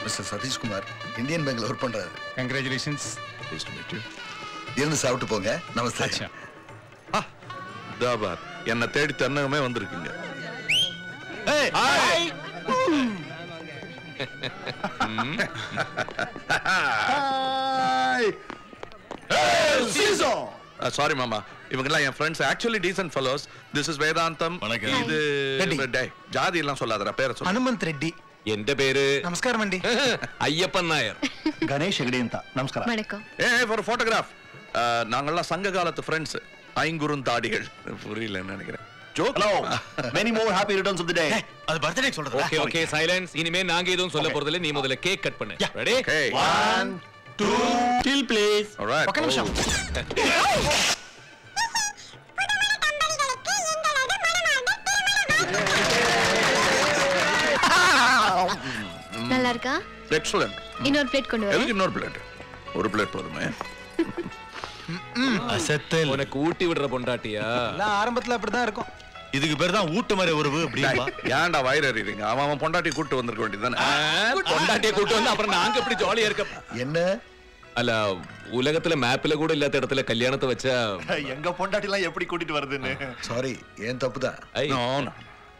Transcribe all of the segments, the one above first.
Mister Satishkumar Indian பேங்க்ல work பண்றாரு congratulations இருந்து சாப்பிட்டு போங்க நமஸ்தே அச்சா தாபார் என்னை தேடி தென்னகமே வந்திருக்கீங்க சாரி மாமா இவங்கெல்லாம் என் friends actually decent fellows this is Vedantham இது டேய், ஜாதி எல்லாம் சொல்லாதடா பேரை சொல்லு ಹನುಮಂತ್ ರೆಡ್ಡಿ എന്റെ പേര് ನಮಸ್ಕಾರ ಮಂಡಿ അയ്യപ്പൻ നായർ ಗಣೇಶ್ ಹೆಗಡೆ ಅಂತ ನಮಸ್ಕಾರ வணக்கம் ஏ ஒரு ஃபோட்டோகிராஃப் நாங்கெல்லாம் சங்க காலத்து ஃப்ரெண்ட்ஸ் ஐங்குறுந்தாடிகள் புரியலன்னு நினைக்கிறேன் joke hello many more happy returns of the day ಅದು ಬರ್ತ್ಡೇ சொல்றதா ஓகே ஓகே சைலன்ஸ் இனிமே நாங்க எதுவும் சொல்ல போறதில்ல நீ முதல்ல கேக் கட் பண்ணு ready Okay. One two still please All right. ఒక్క నిమిషం நல்லா இருக்கா எக்ஸலண்ட் இன்னொரு பிளேட் கொண்டு எதுக்கு வரேன் இன்னொரு பிளேட் ஒரு பிளேட் போதுமே அசத்தல் உனக்கு ஊட்டி விடுற பொண்டாட்டியா எல்லாம் ஆரம்பத்துல அப்படிதான் இருக்கும் இதுக்கு பேர் தான் ஊட்டு மாதிரி உறவு அப்படின்பா ஏன்டா வயிறு எறிறீங்க அவன் அவன் பொண்டாட்டி கூட்டு வந்திருக்க வேண்டியதுதானே ஆ, பொண்டாட்டியை கூட்டு வந்து அப்புறம் நாங்க எப்படி ஜாலியா இருக்க என்ன அல்ல உலகத்துல மேப்ல கூட இல்லாத இடத்துல கல்யாணத்தை வச்சா எங்க பொண்டாட்டி எல்லாம் எப்படி கூட்டிட்டு வருதுன்னு சாரி ஏன் தப்பு தான் ஐ, No, no.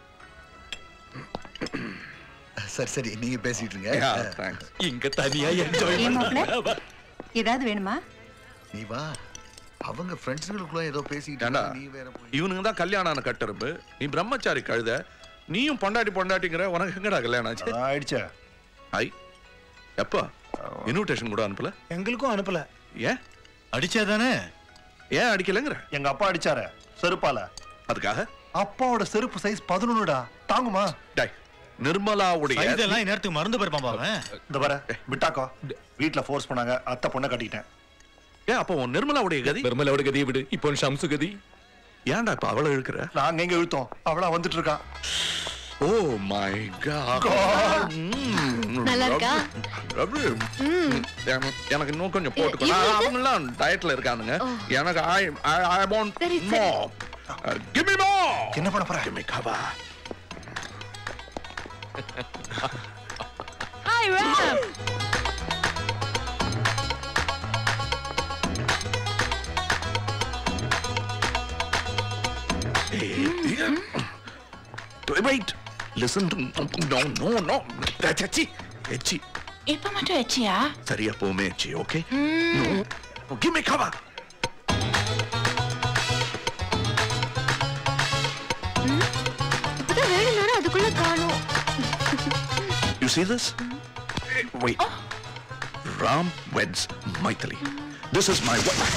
சரி சரி நீங்க பேசிட்டு இருங்க Yeah, thanks. இங்க தனியா என்ஜாய் ஏன் மாப்பிள்ளை? ஏதாவது வேணுமா நீ வா அவங்க ஃப்ரெண்ட்ஸுங்களுக்குள்ள ஏதோ பேசிட்டு ஏண்டா இருக்காங்க, நீ வேற போய் இவனுங்க தான் கல்யாணம் ஆன கட்டரும்பு நீ பிரம்மச்சாரி கழுத நீயும் பொண்டாட்டி பொண்டாட்டிங்கிற உனக்கு எங்கடா கல்யாணம் ஆச்சு ஆயிடுச்சே ஐ எப்போ இன்விடேஷன் கூட அனுப்பல எங்களுக்கும் அனுப்பல ஏன் அடிச்சாதானே ஏன் அடிக்கலைங்கிற எங்க அப்பா அடிச்சாரு செருப்பால அதுக்காக அப்பாவோட செருப்பு சைஸ் பதினொன்னுடா தாங்குமா டேய் நிர்மலாவுடைய இதெல்லாம் இந்நேரத்துக்கு மறந்து போயிருப்பான் அவன் இந்த வர விட்டாக்கோ வீட்ல ஃபோர்ஸ் பண்ணாங்க அத்தை பொண்ணை கட்டிக்கிட்டேன் ஏன் அப்போ உன் நிர்மலாவுடைய கதி பெருமலோட கதியை விடு இப்போ ஷம்சு கதி ஏன்டா இப்ப அவளை இழுக்கிற நாங்க எங்க இழுத்தோம் அவளா வந்துட்டு இருக்கா ஓ மை காட் நல்லா இருக்கா? எனக்கு இன்னும் கொஞ்சம் போட்டுக்கோ அவங்க எல்லாம் டயட்ல இருக்கானுங்க எனக்கு ஐ ஐ ஐ வாண்ட் சரி, சரி. மோர் கிவ் மீ மோர் என்ன பண்ண போற கிவ் மீ கவா hi Ram Wait. Listen to no no no. Chachi. Echi. இப்ப மட்டும் வச்சியா சரியா போமே எச்சி ஓகே நோ கிவ் மீ கவா இப்பதான் வேணும்னாரு அதுக்குள்ள காணும் You see this? Wait. Ram weds Maithili. This is my wife.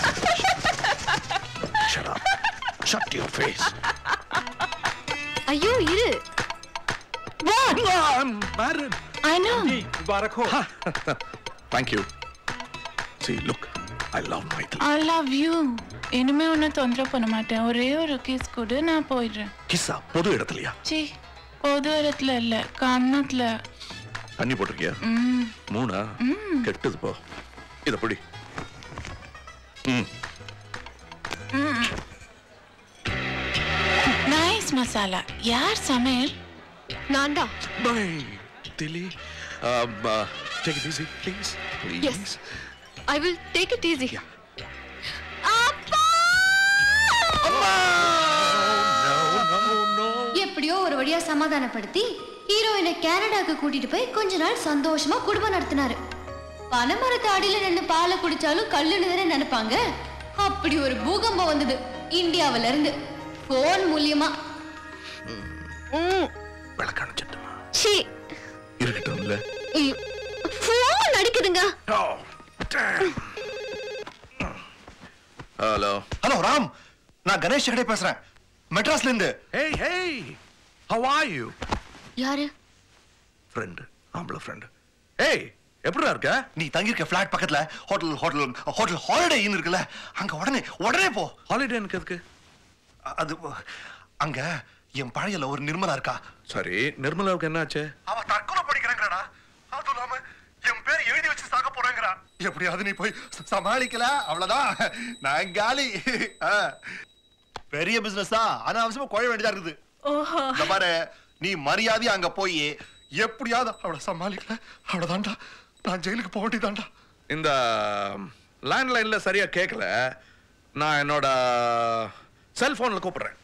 Shut up. Shut your face. ஐயோ இரு I'm married. I know Thank you. See, look. I love Maithili. I love you இனிமே உன்னை தொந்தரவு பண்ண மாட்டேன் ஒரே ஒரு கிஸ் கொடு நான் போயிடுறேன் கிஸ்ஸா பொது இடத்துலயா சி பொது இடத்துல இல்ல கண்ணத்துல தண்ணி போட்டிருக்கியா ம் மூணா கெட்டது போ இத பிடி ம் நைஸ் மசாலா யார் சமையல் நான் தான் பை திலி take it easy please yes please I will take it easy எப்படியோ ஒரு வழியா சமாதானப்படுத்தி ஹீரோயினை கனடாக்கு கூட்டிட்டு போய் கொஞ்ச நாள் சந்தோஷமா குடும்பம் நடத்தினாரு பனைமரத்து அடியில நின்னு பாலை குடிச்சாலும் கல்லுன்னு தானே நினைப்பாங்க அப்படி ஒரு பூகம்பம் வந்தது இந்தியாவுல இருந்து போன் மூலியமா விளக்க அணைச்சிட்டுமா சி இருக்கட்டும் இல்ல போன் அடிக்குதுங்க ஹலோ ஹலோ ராம் நான் கணேஷ் ஹெகடே பேசுறேன் மெட்ராஸ்ல இருந்து hey hey how are you யாரு ஃப்ரெண்ட் ஆம்பளை ஃப்ரெண்ட் ஏய் எப்படிடா இருக்க நீ தங்கியிருக்க ஃபிளாட் பக்கத்துல hotel hotel hotel Holiday Inn இருக்குல்ல அங்க உடனே உடனே போ ஹாலிடே எனக்கு எதுக்கு அ- அது அங்க என் பழைய ஒரு நிர்மலா இருக்கா சரி நிர்மலாவுக்கு என்னாச்சு அவ தற்கொலை படிக்கிறேங்கிறாடா அதுவும் இல்லாம என் பேர் எழுதி வச்சு சாக போறேங்கிறா எப்படியாவது நீ போய் ச- சமாளிக்கல அவ்வளவுதான் நான் காலி ஆ. பெரிய பிசினஸ் தான் ஆனா அவசியமா குழ வேண்டியதா இருக்குது ஓஹோ இந்த பாரு நீ மரியாதையா அங்க போய் எப்படியாவது அவளை சமாளிக்கல அவ்வளவுதான்டா நான் ஜெயிலுக்கு போக வேண்டியதான்டா இந்த லேண்ட்லைன்ல சரியா கேட்கல நான் என்னோட செல்போன்ல கூப்பிடுறேன்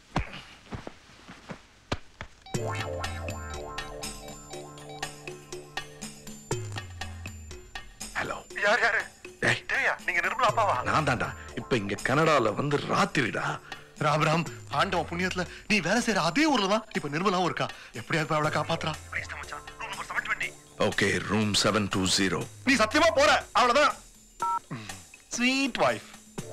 ஹலோ யார் யாரு ஏய். டேயா நீங்க நிர்மலா அப்பாவா நான் தான்டா இப்ப இங்க கனடால வந்து ராத்திரிடா ராம் ராம் ஆண்டவன் புண்ணியத்துல நீ வேலை செய்யற அதே ஊர்ல தான் இப்ப நிர்மலாவும் இருக்கா எப்படியாவது போய் அவளை காப்பாத்துறா okay room seven two zero நீ சத்தியமா போற அவ்வளவுதான் sweet wife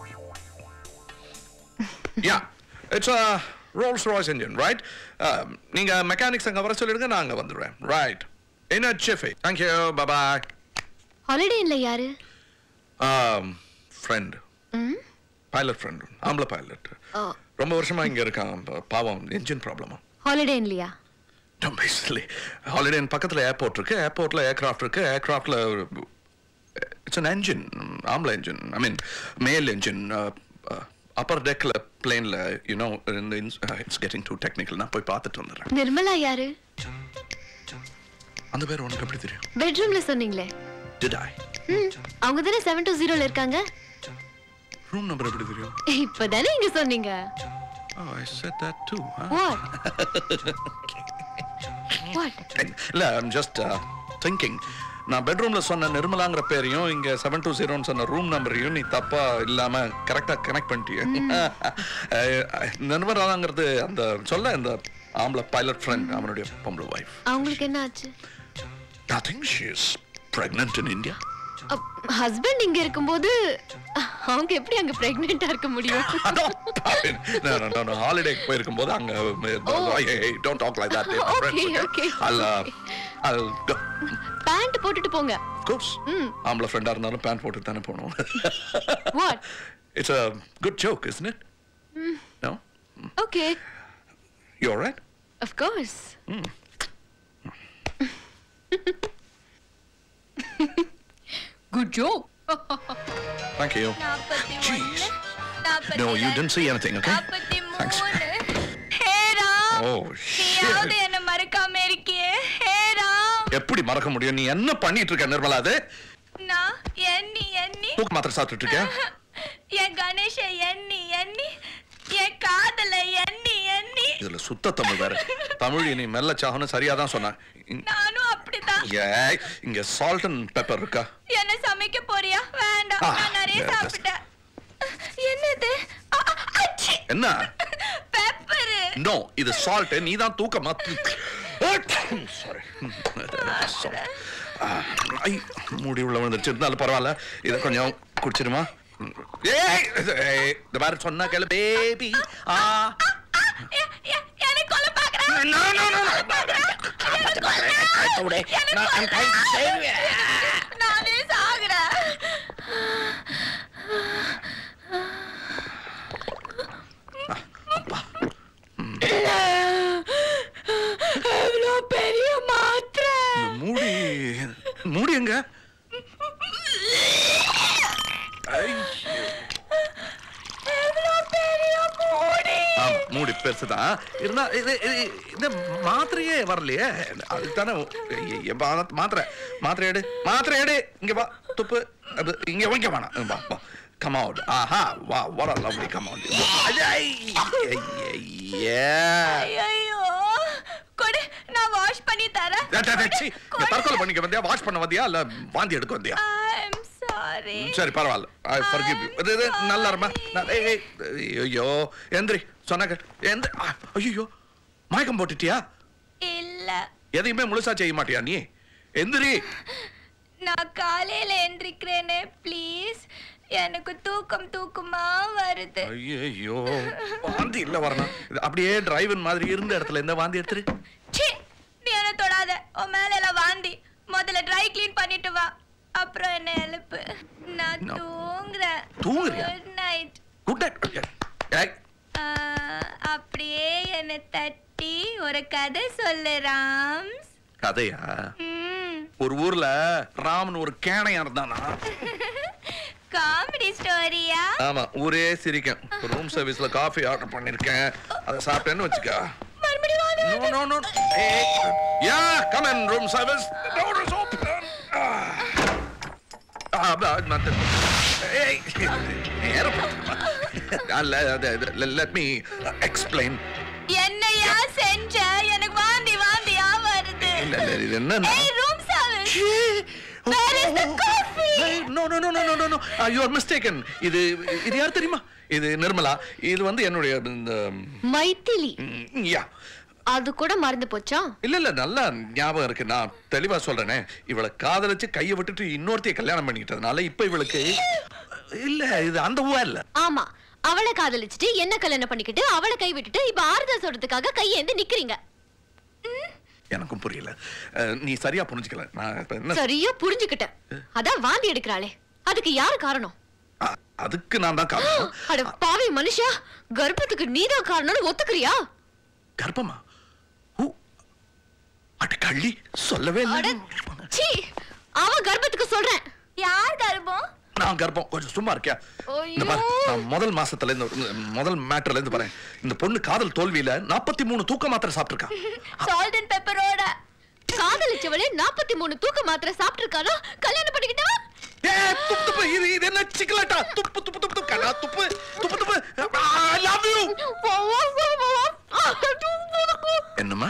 yeah it's a Rolls Royce engine right நீங்க மெக்கானிக்ஸ் அங்க வர சொல்லிடுங்க நான் அங்க வந்துடுவேன் ரைட் என்ன செஃபே தேங்க்யூ பாய் ஹாலிடேன்ல யாரு ஃப்ரெண்ட் பைலட் ஃப்ரெண்ட் ஆம்பளை பைலட் ஓ ரொம்ப வருஷமா இங்க இருக்கான் ப- பாவம் என்ஜின் ப்ராப்ளமா ஹாலிடேன்லையா பேசிக்கலி ஹாலிடே பக்கத்துல ஏர்போர்ட் இருக்கு ஏர்போர்ட்ல ஏர்கிராஃப்ட் இருக்கு ஏர்கிராஃப்ட்ல இட்ஸ் அன் என்ஜின் ஆம்பளை engine I mean male engine upper டெக்ல பிளேன்ல you know it's getting too technical நான் போய் பார்த்துட்டு வந்துடுறேன் நிர்மலா யாரு அந்த பேர் உனக்கு எப்படி தெரியும் பெட்ரூம்ல சொன்னீங்களே டிட் ஐ ம் அவங்க தானே செவன் டூ ஜீரோல இருக்காங்க ரூம் நம்பர் எப்படி தெரியும் இப்பதானே இங்க சொன்னீங்க Oh, I said that too. Huh? What what இல்ல ஐம் ஜஸ்ட் திங்கிங் நான் பெட்ரூம்ல சொன்ன நிர்மலாங்கிற பேரையும் இங்க செவன் டூ ஜீரோன்னு சொன்ன ரூம் நம்பரையும் நீ தப்பா இல்லாம கரெக்டா கனெக்ட் பண்ணிட்டிய நிர்மலாங்கிறது அந்த சொல்ல இந்த ஆம்பளை பைலட் ஃப்ரெண்ட் அவனுடைய பொம்பளை வைஃப் அவங்களுக்கு என்ன ஆச்சு nothing she is pregnant in India husband இங்க இருக்கும்போது அவங்க எப்படி அங்க பிரெக்னெண்டா இருக்க முடியும் ஹாலிடேக்கு போயிருக்கும் போது அங்க don't talk like that Okay, okay, I'll uh, I'll go. Pant போட்டுட்டு போங்க Of course. ஆம்பளை ஃப்ரெண்டா இருந்தாலும் பேண்ட் போட்டு தானே போகணும் what It's a good joke, isn't it? No? Okay You all right? Of course good joke Thank you. Jeez. No, you didn't see anything, okay? Thanks. Oh, shit. என்ன மறக்காம இருக்கியே ஹே ராம் எப்படி மறக்க முடியும் நீ என்ன பண்ணிட்டு இருக்க நிர்மலா அது நான் எண்ணி எண்ணி தூக்க மாத்திரை சாப்பிட்டுட்டு இருக்கியா என் கணேஷ எண்ணி எண்ணி என் காதல எண்ணி எண்ணி இதுல சுத்த தமிழ் வேற தமிழ் இனி மெல்ல சாகணும் சரியா தான் சொன்னேன் இங்க- நானும் அப்படிதான் ஏய், இங்க சால்ட் அண்ட் பெப்பர் இருக்கா என்ன சமைக்க போறியா வேண்டாம் Ah, நான் நிறைய yes. சாப்பிட்டேன் என்னது என்ன பெப்பர் நோ இது சால்ட் நீ தான் தூக்க மாத்து சாரி ஐ மூடி உள்ள விழுந்துருச்சு இருந்தாலும் பரவாயில்ல இதை கொஞ்சம் குடிச்சிருமா ஏய் ஏய், இந்த மாதிரி சொன்னா கேளு பேபி ஆ எனக்கு கொல்ல பாக்குறேன் No, no, no, no. நானே சாகுறேன் எவ்வளோ பெரிய மாத்திரை மூடி மூடி எங்க ஐயோ. எவ்வளோ பெரிய மூடி ஆமா மூடி பெருசுதான் இருந்தா இது இது- இந்த மாத்திரையே வரலையே அதுக்கு தானே மாத்திரை மாத்திரை எடு மாத்திரை எடு இங்க வா துப்பு அது இங்க வைக்க வேணாம் வா வா கம் அவுட் ஆஹா வா what a lovely come out ஐயோ கொடு நான் வாஷ் பண்ணி தரேன் தற்கொலை பண்ணிக்க வந்தியா வாஷ் பண்ண வந்தியா இல்ல வாந்தி எடுக்க வந்தியா ஐம் சாரி சரி பரவாயில்ல ஐ forgive you இது இது நல்லா இருமா நான்- ஏய், ஏய், ஐயோ எந்திரி சொன்னா கேட்டு எந்த ஐயோ மயக்கம் போட்டுட்டியா இல்ல எதையுமே முழுசா செய்ய மாட்டியா நீ எந்திரி நான் காலையில எந்திரிக்கிறேனே ப்ளீஸ் எனக்கு தூக்கம் தூக்கமா வருது ஐயோ வாந்தி இல்ல வரணும் இது அப்படியே டிரைவன் மாதிரி இருந்த இடத்துல இந்த வாந்தி எடுத்துரு ச்சீ நீ என்ன தொடாத உன் மேல எல்லாம் வாந்தி முதல்ல ட்ரை க்ளீன் பண்ணிட்டு வா அப்புறம் என்ன எழுப்பு நான் No. தூங்குறேன் தூங்குறியா? குட் நைட் குட் நைட் அப்படியே என்னை தட்டி ஒரு கதை சொல்லு ராம்ஸ் கதையா ம் ஒரு ஊர்ல ராமன் ஒரு கேனையா இருந்தானா காமெடி ஸ்டோரியா ஆமா ஊரே சிரிக்கும் ரூம் சர்வீஸ்ல காஃபி ஆர்டர் பண்ணிருக்கேன் அதை சாப்பிட்டேன்னு வச்சுக்க மறுபடியும் வாங்க நோ நோ நோ ஏய் Yeah, come in, room service. The door is open. Ah. Ah, but nothing. Hey, airport. Uh, let, let, let me explain. என்னையா செஞ்ச எனக்கு வாந்தி வாந்தியா வருது இல்ல, இல்ல, இது என்னன்னா- ஏய் room service Where is the coffee? Hey, no, no, no, no, no, no, no. Uh, you are mistaken. இது இது யார் தெரியுமா இது நிர்மலா இது வந்து என்னுடைய இந்த மைத்திலி ம், yeah. அது கூட மறந்து போச்சா இல்ல இல்ல நல்லா ஞாபகம் இருக்கு நான் தெளிவா சொல்றேனே இவளை காதலிச்சு கையை விட்டுட்டு இன்னொருத்தைய கல்யாணம் பண்ணிக்கிட்டதுனால இப்ப இவளுக்கு இல்ல இது அந்த ஊவா இல்ல ஆமா அவளை காதலிச்சுட்டு என்ன கல்யாணம் பண்ணிக்கிட்டு அவளை கை விட்டுட்டு இப்ப ஆறுதல் சொல்றதுக்காக கையேந்து நிக்கிறீங்க எனக்கும் புரியல அஹ், நீ சரியா புரிஞ்சுக்கல நான் இப்ப என்ன சரியா புரிஞ்சுக்கிட்டேன் அதான் வாந்தி எடுக்கிறாளே அதுக்கு யாரு காரணம் அ- அதுக்கு நான் தான் காரணம் அட பாவி மனுஷா கர்ப்பத்துக்கு நீதான் காரணம்னு ஒத்துக்கிறியா கர்ப்பமா ஊ, அட கள்ளி சொல்லவே அட இல்லை சீ அவ கர்ப்பத்துக்கு சொல்றேன் யார் கர்ப்பம் நான் கர்ப்பம் கொஞ்சம் சும்மா இருக்கியா இந்த பாரு ஐயோ. நான் முதல் மாசத்துல இருந்து முதல் மேட்டர்ல இருந்து பாரு இந்த பொண்ணு காதல் தோல்வியில நாற்பத்தி மூணு தூக்க மாத்திரை சாப்பிட்டிருக்கா சால்ட் அண்ட் பெப்பரோட காதலிச்சவளே நாற்பத்தி மூணு தூக்க மாத்திரை சாப்பிட்டு இருக்கானா கல்யாணம் பண்ணிக்கிட்டா ஏய், துப்பு துப்பு இது இது என்ன சிக்கலட்டா துப்பு துப்பு துப்பு துப்பு கண்ணா துப்பு துப்பு துப்பு ஐ லவ் யூ என்னம்மா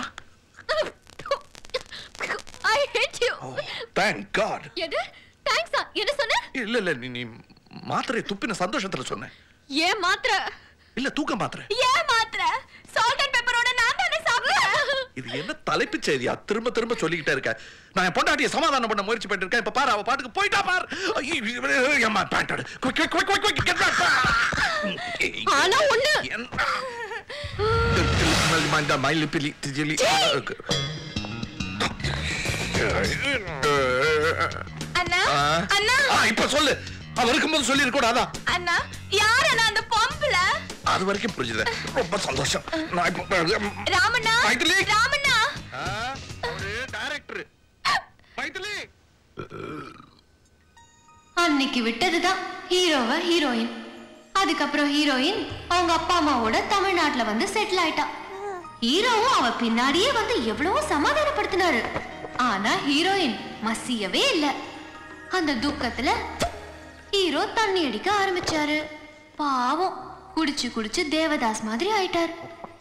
I hate you oh thank god எது தேங்க்ஸா என்ன சொன்ன இல்ல இல்ல நீ நீ மாத்திரை துப்பின சந்தோஷத்துல சொன்னேன் ஏன் மாத்திரை இல்ல தூக்க மாத்திரை ஏன் மாத்திர சால்ட் அண்ட் பெப்பரோட நான் தானே சாப்பிட்டேன் இது என்ன தலைப்புச் செய்தியா திரும்ப திரும்ப சொல்லிக்கிட்டே இருக்க நான் என் பொண்டாட்டியை சமாதானம் பண்ண முயற்சி பண்ணிட்டு இருக்கேன் இப்ப பாரு அவ பாட்டுக்கு போயிட்டா பார் ஏமா pant quick quick quick quick quick get back ஆனா ஒண்ணு என்ன மயிலிப்பிலி திஜிலி அண்ணா ஆ. அண்ணா ஆ, இப்ப சொல்லு அவ இருக்கும்போது சொல்லி கூடாதா அண்ணா யார் அண்ணா அந்த பொம்பள அது வரைக்கும் புரிஞ்சுது ரொம்ப சந்தோஷம் நான் இப்போ ராமண்ணா மைதிலி. ராமண்ணா டைரக்டர் மைதிலி அன்னைக்கு விட்டதுதான் ஹீரோவ ஹீரோயின் அதுக்கப்புறம் ஹீரோயின் அவங்க அப்பா அம்மாவோட தமிழ்நாட்டுல வந்து செட்டில் ஆயிட்டா ஹீரோவும் அவ பின்னாடியே வந்து எவ்வளவோ சமாதானப்படுத்தினாரு ஆனா ஹீரோயின் மசியவே இல்ல அந்த துக்கத்துல ஹீரோ தண்ணி அடிக்க ஆரம்பிச்சாரு பாவம் குடிச்சு குடிச்சு தேவதாஸ் மாதிரி ஆயிட்டார்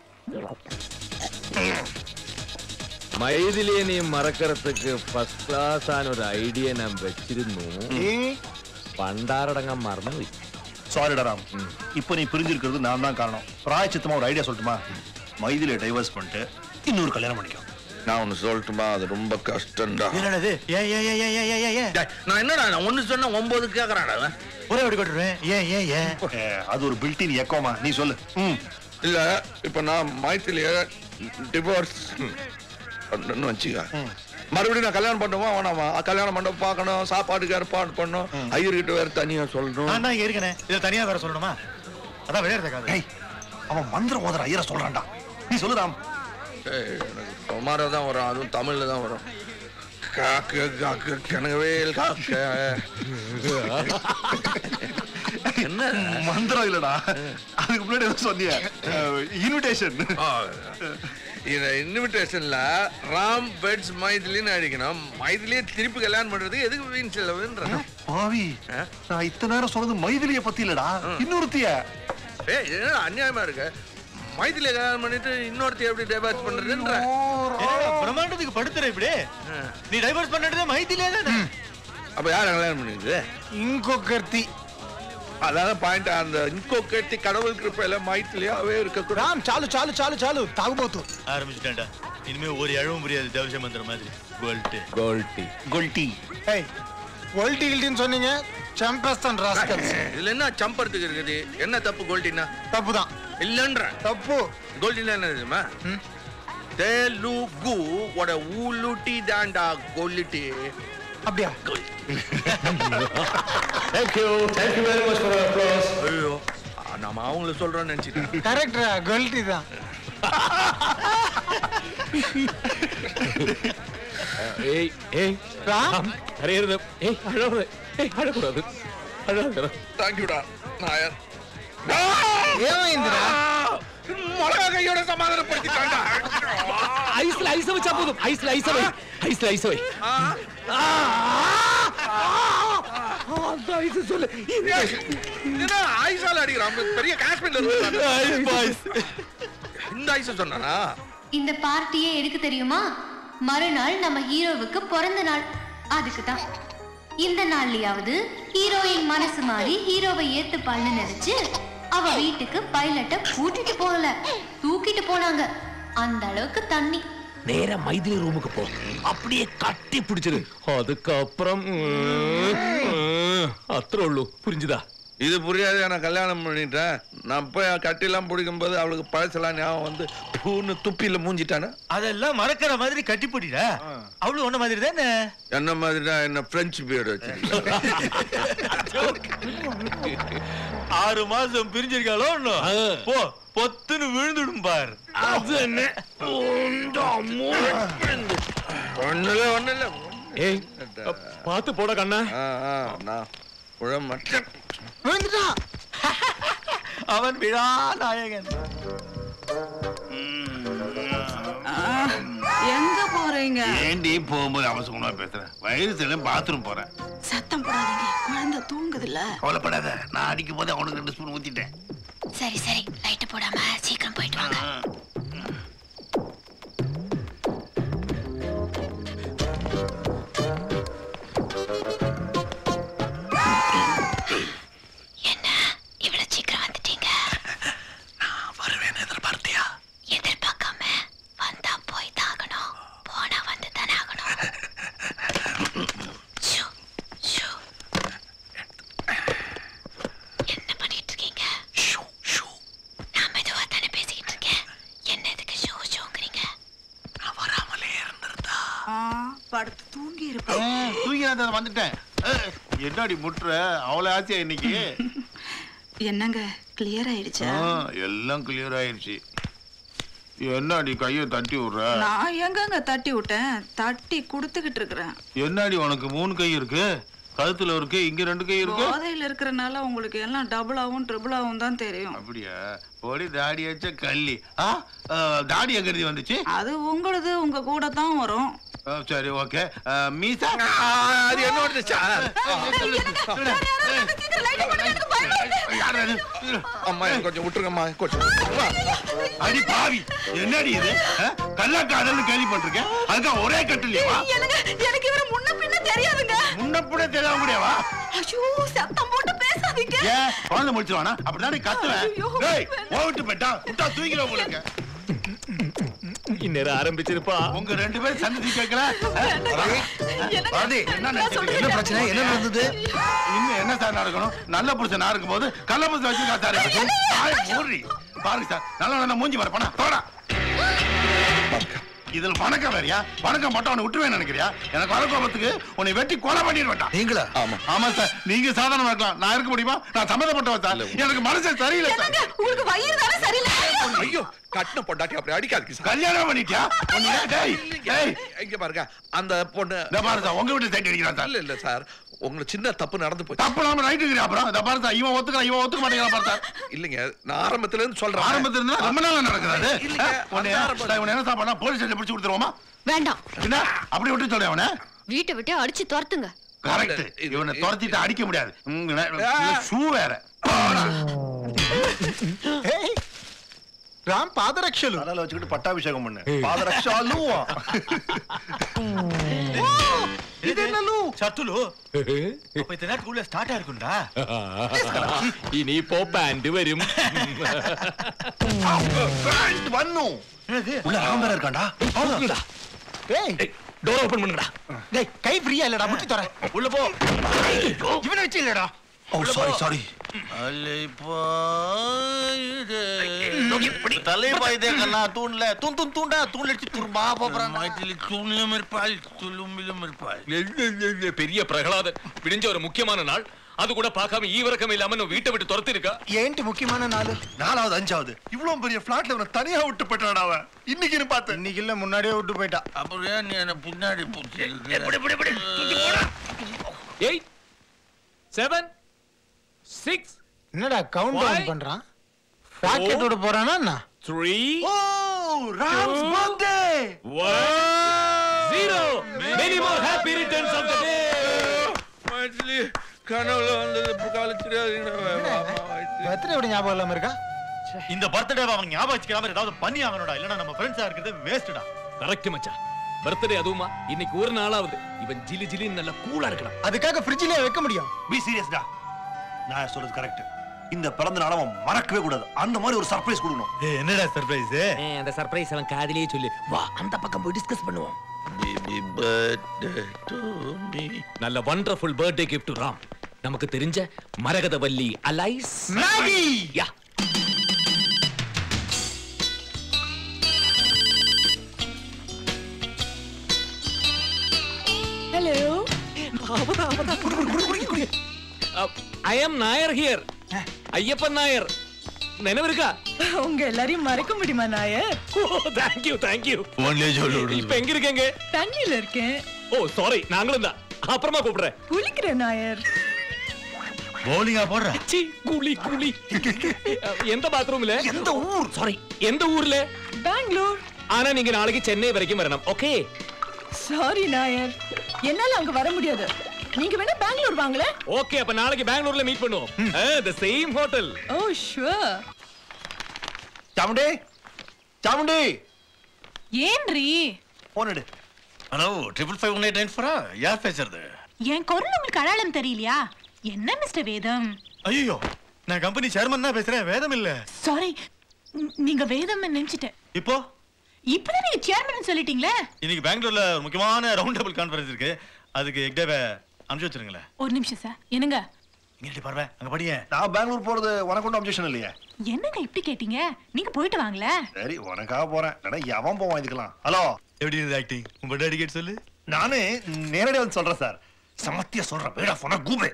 മൈഥിലിയെ നീ മറക്കറത്തേക്ക് ഫസ്റ്റ് ക്ലാസ് ആണ് ഒരു ഐഡിയ ഞാൻ വെച്ചിരുന്നു പണ്ടാരടങ്ങാൻ മറന്നുപോയി சாரிடா ராம் இப்போ நீ பிரிஞ்சிருக்கிறது நான் தான் காரணம் பிராயச்சித்தமா ஒரு ஐடியா சொல்லட்டுமா மைதில டைவர்ஸ் பண்ணிட்டு இன்னொரு கல்யாணம் பண்ணிக்கோ நான் ஒன்னு சொல்லட்டுமா அது ரொம்ப கஷ்டம்டா என்னடா இது ஏன் ஏன் ஏன் ஏன் ஏன் ஏன் ஏன் டேய், நான் என்னடா நான் ஒன்னு சொன்ன ஒன்பது கேக்குறாடா அவன். ஒரே அப்படி கொட்டுருவேன் ஏன் ஏன் ஏன் ஏ, அது ஒரு பில்டின் எக்கோமா நீ சொல்லு ம் இல்ல இப்ப நான் மைத்திலிய டிவோர்ஸ் பண்ணணும்னு வச்சுக்க மறுபடியும் நான் கல்யாணம் பண்ணுமா வேணாமா கல்யாணம் பண்ண பார்க்கணும் சாப்பாட்டுக்கு ஏற்பாடு பண்ணணும் ஐயர்கிட்ட வேற தனியா சொல்லணும் நான் தான் இங்க இருக்கேனே இதை தனியா வேற சொல்லணுமா அதான் விளையாடுறதுக்காக ஏய் அவன் மந்திரம் ஓதுற ஐயரை சொல்றான்டா நீ சொல்லு ராம் ஏய், எனக்கு சுமாரா தான் வரும் அதுவும் தமிழ்ல தான் வரும் காக்க காக்க கனவேல் காக்க என்ன மந்திரம் இல்லடா அதுக்கு முன்னாடி ஏதோ சொன்னிய இன்விடேஷன் ஆ, இந்த இன்விடேஷன்ல ராம் பெட்ஸ் மைதிலின்னு அடிக்கணும் மைதிலியே திருப்பி கல்யாணம் பண்றதுக்கு எதுக்கு வீண் செலவுன்ற பாவி நான் இத்தனை நேரம் சொன்னது மைதிலிய பத்தி இல்லடா இன்னொருத்திய ஏய் என்ன அநியாயமா இருக்கு மைதிலியை கல்யாணம் பண்ணிட்டு இன்னொருத்தி எப்படி டைவர்ஸ் பண்றதுன்ற என்னடா, பிரம்மாண்டத்துக்கு படுத்துற இப்படி நீ டைவர்ஸ் பண்ணிட்டு மைத்திலே தானே அப்ப யார கல்யாணம் பண்ணிடுது ఇంకొకరిది அதாவது பாயிண்ட் அந்த இன்கோ கேட்டி கடவுள் கிருப்பையில மைத்திலியாவே இருக்கக்கூடாது రామ్ చాలు చాలు చాలు చాలు తాగుబోతు ஆரம்பிச்சுட்டேன்டா இனிமே ஒரு இழவும் புரியாது தேவசம் மந்திர மாதிரி கோல்ட்டு ഗോൾട്ടി கொல்டி ఏయ్ ఒల్టి గిల్టిని சொன்னீங்க చంపేస్తాను రాస్కల్స్ இதுல என்ன சம்பறதுக்கு இருக்குது என்ன தப்பு கோல்டினா తప్పుதான் இல்லன்ற తప్పు கோல்டினா என்ன தெரியுமா தெலுங்கு உட ஊலுட்டி தாண்டா கொல்லிட்டி அப்படியா ஐயோ நம்ம அவங்கள சொல்றோம்னு நினைச்சிட்டேன் கரெக்டா கொல்டி தான் ഏയ് ഏയ് ராம் അറിയരുത് ഏയ് അഴരുത് ഏയ് അഴകൂടാது അഴകൂடாது தேங்க்யூடா நாயர் ఏమైందిరా மிளகா கையோட சமாதானப்படுத்திட்டான்டா ஐஸ்ல ஐஸ வச்சா போதும் ஐஸ்ல ஐஸ வை ஐஸ்ல ஐஸ வை ஆ, ஆ, ஆ, அந்த ஐஸ் சொல்லு என்ன ஐஸால அடிக்கிறான் பெரிய காஷ்மீர்ல இருக்கு இந்த ஐஸ் சொன்னானா இந்த பார்ட்டியே எதுக்கு தெரியுமா மறுநாள் நம்ம ஹீரோவுக்கு பிறந்த நாள் அதுக்கு தான் இந்த நாள்லயாவது ஹீரோயின் மனசு மாறி ஹீரோவை ஏத்துப்பாள்னு நினைச்சு அவ வீட்டுக்கு பைலட்ட கூட்டிட்டு போகல தூக்கிட்டு போனாங்க அந்த அளவுக்கு தண்ணி நேரா மைதிலி ரூமுக்கு போ அப்படியே கட்டி பிடிச்சிரு அதுக்கப்புறம் அത്ര உള്ളൂ புரிஞ்சுதா இது புரியாது நான் கல்யாணம் பண்ணிட்டேன் நான் போய் கட்டிலாம் பிடிக்கும் போது அவளுக்கு பழசெல்லாம் ஞாபகம் வந்து பூன்னு துப்பியில மூஞ்சிட்டானே அதெல்லாம் மறக்கிற மாதிரி கட்டி போட்டிடா அவளும் ஒன்ன மாதிரி தானே என்ன மாதிரி தான் என்ன பிரெஞ்சு பியர்டு வச்சு ஆறு மாசம் பிரிஞ்சிருக்காளோ இன்னும்? ஆ. போ பொத்துன்னு விழுந்துடும் பார் அது என்ன ஒண்ணுல ஒண்ணு இல்ல ஏய் பார்த்து போட கண்ணா ஆ, ஆ, நான் உழ மாட்டேன் விழுந்துட்டான் அவன் விழா நாயகன் எங்க போறீங்க ஏண்டி போகும்போது அவசரமா பேசுறேன் வயிறு சில பாத்ரூம் போறேன் சத்தம் போடாதீங்க குழந்தை தூங்குதுல்ல கவலைப்படாத நான் அடிக்கும் போது அவனுக்கு ரெண்டு ஸ்பூன் ஊத்திட்டேன் சரி சரி லைட் போடாம சீக்கிரம் போயிட்டு வாங்க என்ன இவ்வளவு சீக்கிரம் வந்துட்டீங்க வருவேன் எதிர்பார்த்தியா எதிர்பார்க்காம வந்தா போய் தாகணும் போனா வந்து தானே ஆகணும் ஷூ, ஷூ. என்ன பண்ணிட்டு இருக்கீங்க நான் மெதுவா தானே பேசிக்கிட்டு இருக்கேன் என்ன எதுக்கு ஷூ ஷூங்கிறீங்க நான் வராமலே இருந்திருந்தா ஆ, படுத்து தூங்கி இருப்பேன் தூங்கி நான் வந்துட்டேன் ஏய், என்னடி முட்டுற அவ்வளவு ஆசையா இன்னைக்கு என்னங்க கிளியர் ஆயிடுச்சா ஆ, எல்லாம் கிளியர் ஆயிடுச்சு என்னடி கையை தட்டி விடுற நான் எங்கங்க தட்டி விட்டேன் தட்டி கொடுத்துக்கிட்டு இருக்கிறேன் என்னடி உனக்கு மூணு கை இருக்கு கழுத்துல இருக்கு இங்க ரெண்டு கை இருக்கு போதையில இருக்கிறனால உங்களுக்கு எல்லாம் டபுளாவும் ட்ரிபிளாவும் தான் தெரியும் அப்படியா பொடி தாடி வச்ச கள்ளி ஆ ஆ, தாடி எங்கிறது வந்துச்சு அது உங்களுது உங்க கூட தான் வரும் ஆ, சரி ஓகே மீசா அது என்னோட சார் யார் அது? அம்மா எனக்கு கொஞ்சம் விட்டுருங்கம்மா கொஞ்சம் அம்மா. அடி பாவி என்னடி இது ஆ? கள்ளக்காதல்னு கேள்விப்பட்டிருக்கேன் அதுக்காக ஒரே கட்டுலையவா எனக்கு எனக்கு இவர முன்ன பின்ன தெரியாதுங்க முன்னப்பட தெரியாம முடியாவா ஐயோ சத்தம் போட்டு பேசாதீங்க ஏன் குழந்தை முடிச்சிருவானா அப்படிதானே கத்துவேன் ஐயோ, டேய் ஓவிட்டு போயிட்டா விட்டா தூக்கிட உங்களுக்கு இந்நேரம் ஆரம்பிச்சிருப்பா உங்க ரெண்டு பேரும் சந்திச்சு கேட்கல பாரதி என்ன நினைச்சிட்டு என்ன பிரச்சனை என்ன நடந்தது இன்னும் என்ன சார் நடக்கணும் நல்ல புருஷனா இருக்கும் போது கள்ள புருஷன் வச்சிருக்கா சார் ஆய், மூடி. பாருங்க சார் நல்ல நல்ல மூஞ்சி வர பணம் தோடா இதுல பணக்கம் வேறியா பணக்கம் மட்டும் அவனை விட்டுருவேன் நினைக்கிறியா எனக்கு வர கோபத்துக்கு உன்னை வெட்டி கொலை பண்ணிடுவேன்டா நீங்களா ஆமா ஆமா சார் நீங்க சாதாரணமா இருக்கலாம் நான் இருக்க முடியுமா நான் சம்மந்தப்பட்டவன் சார் எனக்கு மனசு சரியில்லை சார் உங்களுக்கு வயிறு தானே சரியில்லை ஐயோ கட்டின பொண்டாட்டி அப்படி அடிக்காதீங்க சார் கல்யாணம் பண்ணிட்டியா உன்னை டேய் டேய் இங்க பாருங்க அந்த பொண்ணு இந்த பாரு சார் உங்க வீட்டு சைட் அடிக்கிறான் சார் இல்ல இல்ல சார் உங்களுக்கு சின்ன தப்பு நடந்து போச்சு தப்பு நாம ரைட் இருக்கிறேன் அப்புறம் இந்த பாரு சார் இவன் ஒத்துக்கலாம் இவன் ஒத்துக்க மாட்டேங்கிறான் பாரு சார் இல்லைங்க நான் ஆரம்பத்துல இருந்து சொல்றேன் ஆரம்பத்துல இருந்தா ரொம்ப நாளா நடக்குது அது இல்லைங்க, உன்னை அது ஆரம்பம். இவனை என்ன சாப்பிடா போலீஸ் ஸ்டேஷன் பிடிச்சு கொடுத்துருவோமா வேண்டாம் என்ன அப்படி விட்டு சொல்ல அவனை வீட்டை விட்டு அடிச்சு துரத்துங்க கரெக்ட் இது- இவனை இது- துரத்திட்டு அடிக்க முடியாது ஷூ வேற ఏయ్, రామ్ పాదరక్షలు தலையில வச்சுக்கிட்டு பட்டாபிஷேகம் பண்ணு పాదరక్షాలు ఇదేనలు సత్తులు அப்ப இத்தனை நாட்டுக்குள்ள ஸ்டார்ட் ஆயிருக்கும்டா ഇനിയിപ്പോ ബാൻഡ് വരും வண்ணு என்னது உள்ள அவன் வேற இருக்காண்டா ఏయ్ டோர் ஓபன் பண்ணுங்கடா டேய் கை ஃப்ரீயா இல்லடா முட்டி தர உள்ள போ இவனை வச்சு இல்லடா ஓ சாரி சாரி தலைப்பாயுதே கண்ணா தூண்ல தூண் தூண் தூண்டா தூண்ல அடிச்சு துரும்பா போறான் தூண்லும் இருப்பாள் துளும்பிலும் இருப்பாள் பெரிய பிரகலாதன் விடிஞ்ச ஒரு முக்கியமான நாள் அது கூட பார்க்காம ஈவரக்கம் இல்லாம நம்ம வீட்டை விட்டு துரத்தி இருக்கா ఏంటి ముఖ్యమైన నాలు நாலாவது அஞ்சாவது இவ்வளவு பெரிய பிளாட்ல இவனை தனியா விட்டு போயிட்டான் அவன் இன்னைக்கு பார்த்தேன் இன்னைக்கு இல்ல முன்னாடியே விட்டு போயிட்டா அப்புறம் ஏன் நீ என்ன பின்னாடி எயிட் செவன் சிக்ஸ் என்னடா கவுண்ட் Why? டவுன் பண்றான் ராக்கெட் விட போறானா என்ன three Oh, Ram's birthday! Zero many more happy returns of the day மைட்லி கனவுல வந்தது இப்போ காலச்சிரியாதீங்கடா பர்த்டே எப்படி ஞாபகம் இல்லாம இருக்கா இந்த பர்த்டே அவன் ஞாபகம் வச்சுக்காம ஏதாவது பண்ணி ஆகணும்டா இல்லனா நம்ம ஃப்ரெண்ட்ஸா இருக்கிறது வேஸ்ட்டா கரெக்ட் மச்சான் பர்த்டே அதுவுமா இன்னைக்கு ஒரு நாளாவது இவன் ஜிலி ஜிலின்னு நல்லா கூலா இருக்கணும் அதுக்காக ஃப்ரிட்ஜ்லயே வைக்க முடியும் பி சீரியஸ் டா நான் சொல்றது கரெக்ட் இந்த பிறந்த நாளை அவன் மறக்கவே கூடாது அந்த மாதிரி ஒரு சர்ப்ரைஸ் கொடுக்கணும் ஏய் என்னடா சர்ப்ரைஸ் அந்த சர்ப்ரைஸ் அவன் காதிலேயே சொல்லு வா அந்த பக்கம் போய் டிஸ்கஸ் பண்ணுவோம் பேபி பர்த்டே டு மீ நல்ல வண்டர்ஃபுல் பர்த்டே கிஃப்ட் ராம் நமக்கு தெரிஞ்ச Maragathavalli alias Maggie yeah hello I am Nair here Ayyappan Nair நினைவு இருக்கா உங்க எல்லாரையும் மறக்க முடியுமா நாயர் ஓ தேங்க்யூ தேங்க்யூ ஒன்லயே சொல்லு இப்ப எங்க இருக்கீங்க தண்ணியில இருக்கேன் ஓ சாரி நாங்களும் தான் அப்புறமா கூப்பிடுறேன் குளிக்கிறேன் நாயர் பவுலிங்கா போடுற சி குளி குளி எந்த பாத்ரூம்ல எந்த ஊர் சாரி எந்த ஊர்ல பெங்களூர் ஆனா நீங்க நாளைக்கு சென்னை வரைக்கும் வரணும் ஓகே சாரி நாயர் என்னால அங்க வர முடியாது நீங்க வேணா பெங்களூர் வாங்களே ஓகே அப்ப நாளைக்கு பெங்களூர்ல மீட் பண்ணுவோம் the same hotel oh sure Chamundi Chamundi ஏன்றி போன் எடு hello triple five one eight nine ஃபோரா யார் பேசுறது என் குரல் உங்களுக்கு அடையாளம் தெரியலையா என்ன மிஸ்டர் வேதம் ஐயோ நான் கம்பெனி சேர்மன் தான் பேசுறேன் வேதம் இல்ல சாரி நீங்க வேதம் நினைச்சிட்டேன் இப்போ இப்பதான் நீங்க சேர்மன் சொல்லிட்டீங்களே இன்னைக்கு பெங்களூர்ல ஒரு முக்கியமான ரவுண்ட் டேபிள் கான்ஃபரன்ஸ் இருக்கு அதுக்கு எக்டேவை அனுப்பிச்சு வச்சிருங்களேன் ஒரு நிமிஷம் சார் என்னங்க இங்க பாருவே அங்க படியே நான் பெங்களூர் போறது உனக்கு ஒன்றும் அப்ஜெக்ஷன் இல்லையே என்னங்க இப்படி கேட்டீங்க நீங்க போயிட்டு வாங்களே சரி உனக்காக போறேன் இல்லைன்னா எவன் போவான் இதுக்கெல்லாம் ஹலோ எப்படி இருந்தது ஆக்டிங் உங்க டெடிகேட் சொல்லு நானே நேரடியாக வந்து சொல்றேன் சார் சமத்தியா சொல்றேன் வேடா போனா கூபே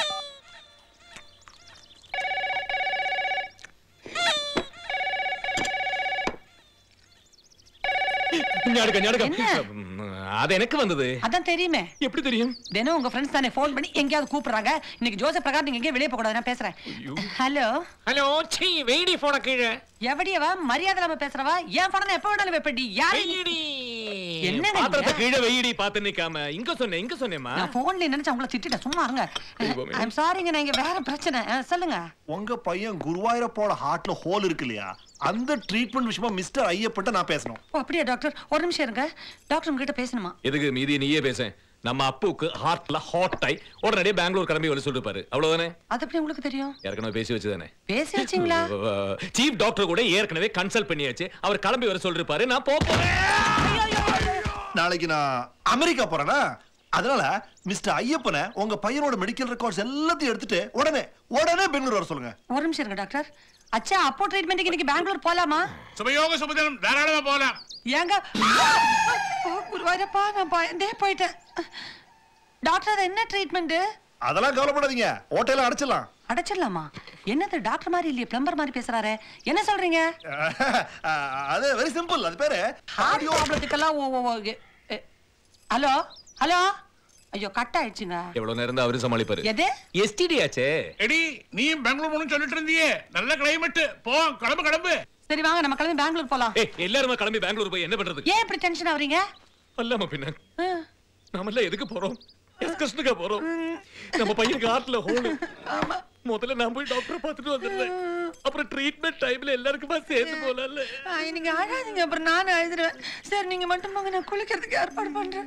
ஞாடுக்க ஞாடுக்க என்ன? அது எனக்கு வந்தது அதான் தெரியுமே எப்படி தெரியும் தினம் உங்க ஃப்ரெண்ட்ஸ் தானே ஃபோன் பண்ணி எங்கேயாவது கூப்பிடுறாங்க இன்னைக்கு ஜோசப் பிரகார் நீங்க எங்கேயும் வெளியே போக கூடாது நான் பேசுறேன் ஹலோ ஹலோ சீ வெயிடி போன கீழே எவடியவா மரியாதை இல்லாம பேசுறவா என் படம் எப்ப வேணாலும் வைப்படி யாரு நீ? வெயிடி என்னங்க பாத்திரத்தை நீங்க? கீழே வெயிடி பார்த்து நிக்காம இங்க சொன்னேன் இங்க சொன்னேம்மா நான் போன்ல நினைச்சு உங்களை திட்டிட்டேன் சும்மா இருங்க தெய்வமே. ஐம் சாரிங்க நான் இங்க வேற பிரச்சனை அஹ், சொல்லுங்க உங்க பையன் குருவாயூரப்போட ஹார்ட்ல ஹோல் இருக்கு இல்லையா அந்த ட்ரீட்மெண்ட் விஷயமா மிஸ்டர் ஐயப்பட்ட நான் பேசணும் ஓ அப்படியா டாக்டர் ஒரு நிமிஷம் இருங்க டாக்டர் உங்ககிட்ட பேசணுமா எதுக்கு மீதி நீயே பேச நம்ம அப்புவுக்கு ஹார்ட்ல ஹாட் ஆயி உடனடியே பெங்களூர் கிளம்பி வர சொல்லிருப்பாரு அவ்வளவுதானே அது எப்படி உங்களுக்கு தெரியும் ஏற்கனவே பேசி வச்சுதானே பேசி வச்சீங்களா சீஃப் டாக்டர் கூட ஏற்கனவே கன்சல்ட் பண்ணியாச்சு அவர் கிளம்பி வர சொல்லிருப்பாரு நான் போப் போறேன் நாளைக்கு நான் அமெரிக்கா போறேனா அதனால மிஸ்டர் ஐயப்பனை உங்க பையனோட மெடிக்கல் ரெக்கார்ட்ஸ் எல்லாத்தையும் எடுத்துட்டு உடனே உடனே பெங்களூர் வர சொல்லுங்க ஒரு நிமிஷம் இருங்க டாக்டர் அச்சா அப்போ ட்ரீட்மெண்ட்டுக்கு இன்னைக்கு பெங்களூர் போலாமா சுபயோக சுபதினம் தாராளமா போலாம் ஏங்க ஓ, குருவாயூரப்பா நான் பயந்தே போயிட்டேன் டாக்டர் அது என்ன ட்ரீட்மெண்ட் அதெல்லாம் கவலைப்படாதீங்க ஹோட்டல அடைச்சிடலாம் அடைச்சிடலாமா என்னது டாக்டர் மாதிரி இல்லையே பிளம்பர் மாதிரி பேசுறாரு என்ன சொல்றீங்க அது வெரி சிம்பிள் அது பேரு ஹார்ட் ப்ராப்ளத்துக்கெல்லாம் ஓ ஓ ஓ எ- எ- ஹலோ ஹலோ ஐயோ கட் ஆயிடுச்சுங்க எவ்வளவு நேரம் தான் அவரு சமாளிப்பாரு எது எஸ்டிடி ஆச்சே எடி நீயும் பெங்களூர் போகணும்னு சொல்லிட்டு இருந்தியே நல்ல கிளைமேட் போ கிளம்பு கிளம்பு சரி வாங்க நம்ம கிளம்பி பெங்களூர் போலாம் ஏய் எல்லாருமே கிளம்பி பெங்களூர் போய் என்ன பண்றது ஏன் இப்படி டென்ஷன் ஆவறீங்க அல்லாம பின்ன ஆ, நாமெல்லாம் எதுக்கு போறோம் எஸ்கர்ஷனுக்கா போறோம் நம்ம பையனுக்கு ஹார்ட்ல ஹோல் முதல்ல நான் போய் டாக்டரை பார்த்துட்டு வந்துடுறேன் அப்புறம் ட்ரீட்மெண்ட் டைம்ல எல்லாருக்குமா சேர்ந்து போலாம்ல ஆ, நீங்க அழாதீங்க அப்புறம் நானும் அழுதுருவேன் சரி நீங்க மட்டும் போங்க நான் குளிக்கிறதுக்கு ஏற்பாடு பண்றேன்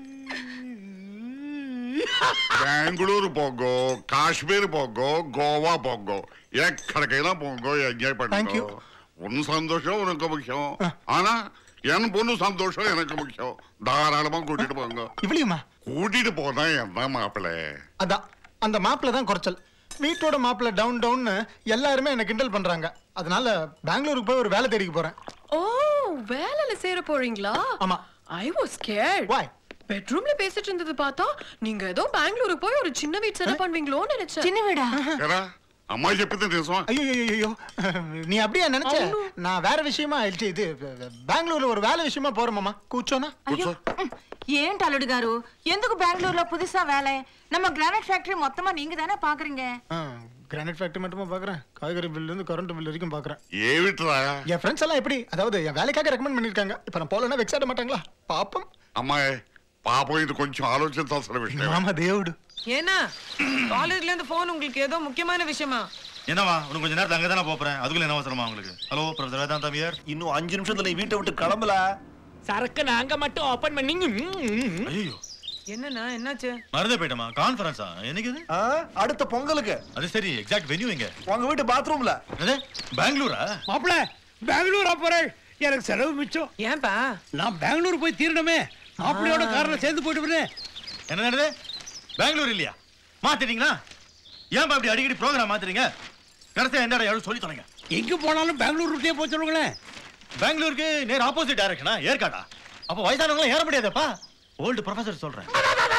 బెంగళూరు పోగో కాశ్మీర్ పోగో గోవా పోగో ఎక్కడికైనా పోగో ఎంజాయ్ Thank you. பண்ணுங்க உன் சந்தோஷம் உனக்கு முக்கியம் ஆனா என் பொண்ணு சந்தோஷம் எனக்கு முக்கியம் தாராளமா கூட்டிட்டு போங்க இவ்வளியுமா கூட்டிட்டு போனா என்ன மாப்பிள்ள அதான் அந்த மாப்பிள்ள தான் குறைச்சல் வீட்டோட மாப்பிள்ள டவுன் டவுன்னு எல்லாருமே என்ன கிண்டல் பண்றாங்க அதனால பெங்களூருக்கு போய் ஒரு வேலை தேடிக்க போறேன் ஓ வேலையில சேர போறீங்களா ஆமா ஐ வாஸ் ஸ்கேர்ட் வாய் பெட்ரூம்ல பேசிட்டு இருந்தது பார்த்தா நீங்க ஏதோ பெங்களூருக்கு போய் ஒரு சின்ன வீட் செட்டப் பண்ணுவீங்களோன்னு நினைச்சேன் சின்ன வீடா ఎరా అమ్మాయి చెప్పింది నిజమా ஐயோ ஐயோ, ஐயோ நீ அப்படியா நினைச்ச நான் வேற விஷயமா இது இது பெங்களூர்ல ஒரு வேலை விஷயமா போறேன் மாமா கூச்சோனா ஐயோ ம், ఏంటి అల్లుడు గారు ఎందుకు బెంగళూరులో పుதுசா వేலை நம்ம கிரானைட் ஃபேக்டரி மொத்தமா நீங்க தானே பாக்குறீங்க கிரானைட் ஃபேக்டரி மட்டுமா பார்க்குறேன் காய்கறி பில்ல இருந்து கரண்ட் பில் வரைக்கும் பார்க்குறேன் ఏమిట్రా என் ஃப்ரெண்ட்ஸ் எல்லாம் எப்படி அதாவது என் வேலைக்காக ரெக்கமெண்ட் பண்ணியிருக்காங்க இப்போ நான் போகலன்னா வெக்ஸ் ஆட மாட்டாங்களா பாப்போம் అమ్మాయి పాపం ఇది కొంచెం ఆలోచించాల్సిన విషయం மாமா தேவுடு ஏன்னா காலேஜ்ல இருந்து போன் உங்களுக்கு ஏதோ முக்கியமான விஷயமா என்னவா உனக்கு கொஞ்ச நேரத்துல அங்க தானே போறேன் அதுக்குள்ள என்ன அவசரமா உங்களுக்கு ஹலோ ப்ரொஃபசர் வேதாந்தா வியர் இன்னும் அஞ்சு நிமிஷத்துல நீ வீட்டை விட்டு கிளம்பல சரக்கு நாங்க மட்டும் ஓபன் பண்ணி ஐயோ என்னண்ணா என்னாச்சு மறந்தே போயிட்டமா கான்ஃபரன்ஸா என்னைக்கு இது அடுத்த பொங்கலுக்கு அது சரி எக்ஸாக்ட் வென்யூ எங்க உங்க வீட்டு பாத்ரூம்ல அது பெங்களூரா மாப்பிள பெங்களூரா போறேன் எனக்கு செலவு மிச்சம் ஏன்பா நான் பெங்களூர் போய் தீரணுமே மாப்பிள்ளையோட காரில் சேர்ந்து போயிட்டு வரேன் என்ன நடக்குது பெங்களூர் இல்லையா மாத்திட்டீங்களா ஏன்பா இப்படி அடிக்கடி ப்ரோக்ராம் மாத்துறீங்க கடைசியா எந்த இடம் யாரும் சொல்லி தொலைங்க எங்க போனாலும் பெங்களூர் ரூட்லயே போய் சொல்லுங்களேன் பெங்களூருக்கு நேர் ஆப்போசிட் டைரக்ஷனா ஏற்காடா அப்போ வயசானவங்களும் ஏற முடியாதப்பா ஓல்டு ப்ரொஃபசர் சொல்றேன்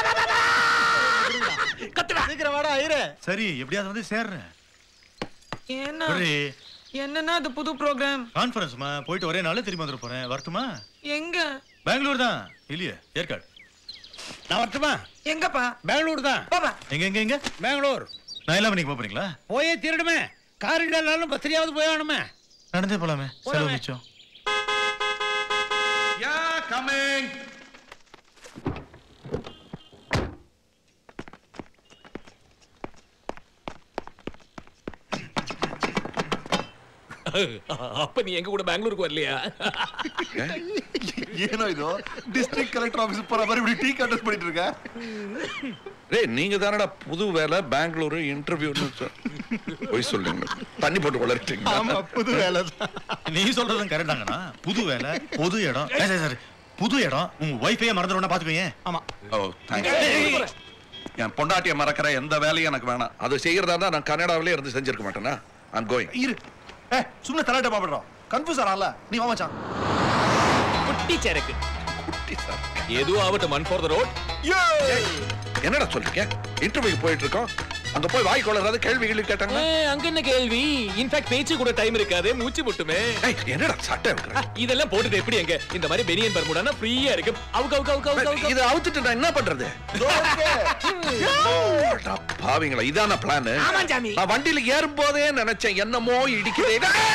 சீக்கிரம் வாடா ஐயரே சரி எப்படியாவது வந்து சேர்றேன் என்ன ஒரு என்னன்னா அது புது ப்ரோக்ராம் கான்ஃபரன்ஸ்மா போயிட்டு ஒரே நாள் திரும்பி வந்துட போறேன் வரட்டுமா எங்க பெங்களூர் தான் இல்லையே ஏற்காடு நான் வரட்டுமா எங்கப்பா பெங்களூர் தான் பாப்பா எங்க எங்க எங்க பெங்களூர் நான் எல்லாம் மணிக்கு போறீங்களா போயே தீரணுமே கார் இல்லைனாலும் பஸ்லயாவது போய் ஆகணுமே நடந்தே போலாமே செலவு மிச்சம் யா கமிங் அப்ப நீ எங்க கூட பெங்களூருக்கு வரலையா ஏனோ இதோ டிஸ்ட்ரிக்ட் கலெக்டர் ஆபீஸ் போற மாதிரி இப்படி டீ கண்டஸ்ட் பண்ணிட்டு இருக்க டேய் நீங்க தானடா புது வேலை பெங்களூரு இன்டர்வியூன்னு போய் சொல்லுங்க தண்ணி போட்டு வளர்ட்டீங்க ஆமா புது வேலை தான் நீ சொல்றதும் கரெக்டாங்கண்ணா புது வேலை பொது இடம் ஏய், சரி சரி புது இடம் உங்க ஒய்ஃபையே மறந்துடும்னா பாத்துக்கோங்க ஆமா ஓ தேங்க்ஸ் என் பொண்டாட்டிய மறக்கிற எந்த வேலையும் எனக்கு வேணாம் அது செய்யறதா இருந்தா நான் கனடாவிலே இருந்து செஞ்சிருக்க மாட்டேனா ஐம் கோயிங் இரு ஏ சும்மா தலாட்ட பாப்படுறோம் கன்ஃபியூஸ் ஆறான்ல நீ வா மச்சான் குட்டி சரக்கு எதுவும் ஆகட்டும் மன் ஃபார் த ரோட் என்னடா சொல்றீங்க இன்டர்வியூக்கு போயிட்டு இருக்கோம் அங்க போய் வாய் கொள்ளறாத கேள்வி கேள்வி கேட்டாங்க அங்க என்ன கேள்வி இன்ஃபேக்ட் பேச்சு கூட டைம் இருக்காது மூச்சு முட்டுமே என்னடா சட்டை இருக்கிற இதெல்லாம் போட்டுட்டு எப்படி எங்க இந்த மாதிரி பெனியன் பர்முடானா ஃப்ரீயா இருக்கு அவுக்கு அவுக்கு அவுக்கு அவுக்கு அவுக்கு இதை அவுத்துட்டு நான் என்ன பண்றது அடா பாவிங்களா இதான பிளான் ஆமா, சாமி. நான் வண்டியில ஏறும் போதே நினைச்சேன் என்னமோ இடிக்குதே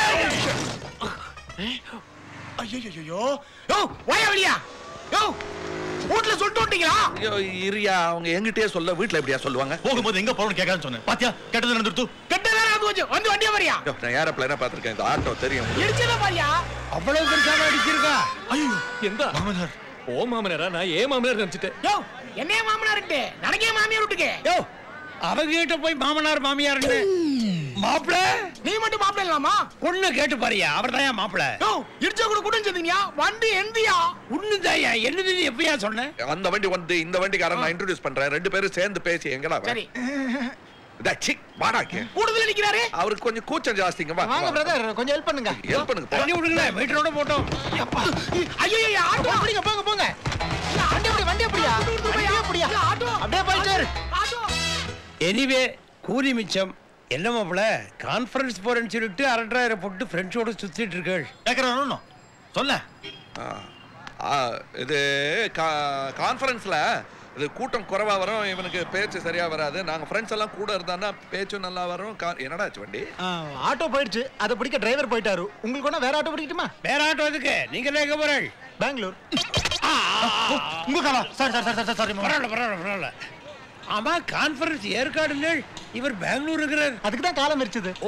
ஐயோ யோ வாயா வெளியா யோ வீட்ல சொல்லிட்டு விட்டீங்களா ஐயோ இரியா அவங்க எங்கிட்டயே சொல்ல வீட்ல எப்படியா சொல்லுவாங்க போகும்போது எங்க போறோம்னு கேட்காதுன்னு சொன்னேன் பாத்தியா கெட்டது நடந்துருத்து கெட்ட வேற வந்து வந்து வந்து வண்டியா வரியா ஐயோ, நான் ஏரோப்ளேனா பாத்திருக்கேன் இந்த ஆட்டோ தெரியும் இடிச்சல பாரியா அவ்வளவு பெருசாக அடிச்சிருக்கா ஐயோ எந்த மாமனார் ஓ மாமனாரா நான் ஏன் மாமனார் நினைச்சிட்டேன் யோ என்னைய மாமனார் ನನಗೆ மாமியார் விட்டுக்கு யோ அவங்க கிட்ட போய் மாமனார் மாமியார்னு மாப்பிள நீ மட்டும் மாப்பிள இல்லாமா பொண்ணு கேட்டு பாரியா அவர் தான் மாப்பிள யோ இடிச்ச கூட குடிஞ்சதுங்க வண்டி எந்தியா உண்ணுதாயா என்னது நீ எப்பயா சொன்ன அந்த வண்டி வந்து இந்த வண்டிக்காரன் நான் இன்ட்ரோடியூஸ் பண்றேன் ரெண்டு பேரும் சேர்ந்து பேசி எங்கடா அவன்? சரி டேய், சீ, வாடா இங்க. கூடுதல் நிக்கிறாரு அவருக்கு கொஞ்சம் கூச்சம் ஜாஸ்திங்க வா வாங்க பிரதர் கொஞ்சம் ஹெல்ப் பண்ணுங்க ஹெல்ப் பண்ணுங்க போ. தண்ணி விடுங்க மீட்டரோட போட்டோம் ஐயோ ஆட்டோ போங்க போங்க போங்க வண்டி எப்படி வண்டி எப்படியா வண்டி எப்படியா அப்படியே போயிட்டு இரு. எனிவே கூலி மிச்சம் என்ன மாப்பிள கான்ஃபரன்ஸ் போறேன்னு சொல்லிட்டு அரண்டாயிரம் போட்டு ஃப்ரெண்ட்ஸோட சுத்திட்டு இருக்கள் கேக்குறானோ சொல்ல ஆ, ஆ, இது கான்ஃபரன்ஸ்ல இது கூட்டம் குறைவா வரும் இவனுக்கு பேச்சு சரியா வராது நாங்க ஃப்ரெண்ட்ஸ் எல்லாம் கூட இருந்தான்னா பேச்சும் நல்லா வரும் கா- என்னடா ஆச்சு வண்டி ஆ, ஆட்டோ போயிடுச்சு அதை பிடிக்க டிரைவர் போயிட்டாரு உங்களுக்கு ஒண்ணா வேற ஆட்டோ பிடிக்கட்டுமா வேற ஆட்டோ எதுக்கு நீங்க என்ன எங்க போறீங்க பெங்களூர் உங்க காலா சாரி சாரி சாரி சாரி பரவாயில்ல பரவாயில்ல பரவாயில்ல ஆமா கான்ஃபரன்ஸ் ஏற்காடுங்க இவர் பெங்களூர் இருக்கிறார் அதுக்கு தான் காலம் எரிச்சது ஓ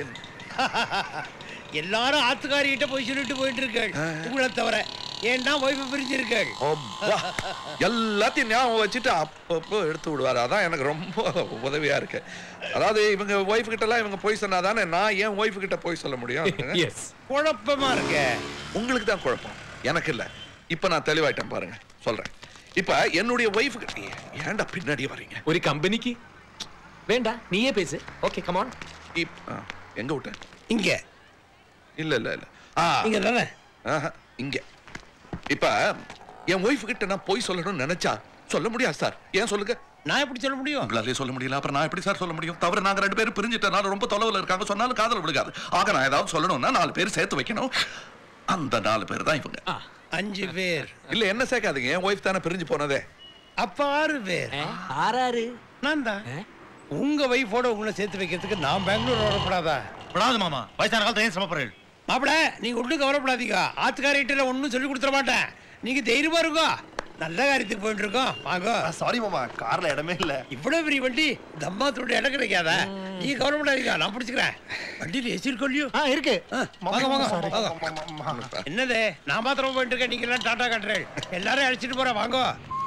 எல்லாரும் ஆத்துக்காரிகிட்ட போய் சொல்லிட்டு போயிட்டு இருக்காள் உங்களை தவிர ஏன்னா ஒய்ஃபை பிரிஞ்சிருக்காள் அப்பா, எல்லாத்தையும் ஞாபகம் வச்சுட்டு அப்பப்போ எடுத்து விடுவாரு அதான் எனக்கு ரொம்ப உதவியா இருக்கு அதாவது இவங்க ஒய்ஃப் கிட்ட எல்லாம் இவங்க போய் சொன்னாதானே நான் ஏன் ஒய்ஃப் கிட்ட போய் சொல்ல முடியும் எஸ் குழப்பமா இருக்க உங்களுக்கு தான் குழப்பம் எனக்கு இல்ல இப்ப நான் தெளிவாயிட்டேன் பாருங்க சொல்றேன் இப்ப என்னுடைய ஒய்ஃப் கிட்ட ஏன்டா பின்னாடியே வரீங்க ஒரு கம்பெனிக்கு வேண்டா நீயே பேசு ஓகே கமான் இப்- ஆ, எங்க விட்டேன் இங்க இல்ல இல்ல இல்ல ஆ இங்க தானே ஆஹா, இங்க இப்ப என் ஒய்ஃப் கிட்ட நான் போய் சொல்லணும்னு நினைச்சா சொல்ல முடியாது சார் ஏன் சொல்லுங்க நான் எப்படி சொல்ல முடியும் உங்களாலே சொல்ல முடியல அப்புறம் நான் எப்படி சார் சொல்ல முடியும் தவிர நாங்க ரெண்டு பேரும் பிரிஞ்சிட்டனால ரொம்ப தொலைவில் இருக்காங்க சொன்னாலும் காதல் விழுகாது ஆக நான் ஏதாவது சொல்லணும்னா நாலு பேர் சேர்த்து வைக்கணும் அந்த நாலு பேர் தான் இவங்க அஞ்சு பேர் இல்ல என்ன சேர்க்காதீங்க என் ஒய்ஃப் தானே பிரிஞ்சு போனதே அப்ப ஆறு பேர் ஆறாரு நான் தான் உங்க வைஃபோட உங்களை சேர்த்து வைக்கிறதுக்கு நான் பெங்களூர் வரக்கூடாதா விடாது மாமா வயசான காலத்துல ஏன் சமப்படுறேன் மாப்பிள நீங்க ஒன்றும் கவலைப்படாதீங்க ஆத்துக்காரிட்ட ஒன்றும் சொல்லி கொடுத்துட மாட்டேன் நீங்க தைரியமா இருக்கோ நல்ல காரியத்துக்கு போயிட்டு இருக்கோம் வாங்க சாரி மாமா கார்ல இடமே இல்ல இவ்வளவு பெரிய வண்டி தம்மாத்தோட இடம் கிடைக்காதா நீங்க கவலைப்படாதீங்க நான் பிடிச்சுக்கிறேன் வண்டியில் ஏசி இருக்கோ இல்லையோ ஆ இருக்கு வாங்க வாங்க வாங்க என்னது நான் மாத்திரம் போயிட்டு இருக்கேன் நீங்க எல்லாம் டாடா காட்டுறேன் எல்லாரும் அழைச்சிட்டு போறேன் வாங்க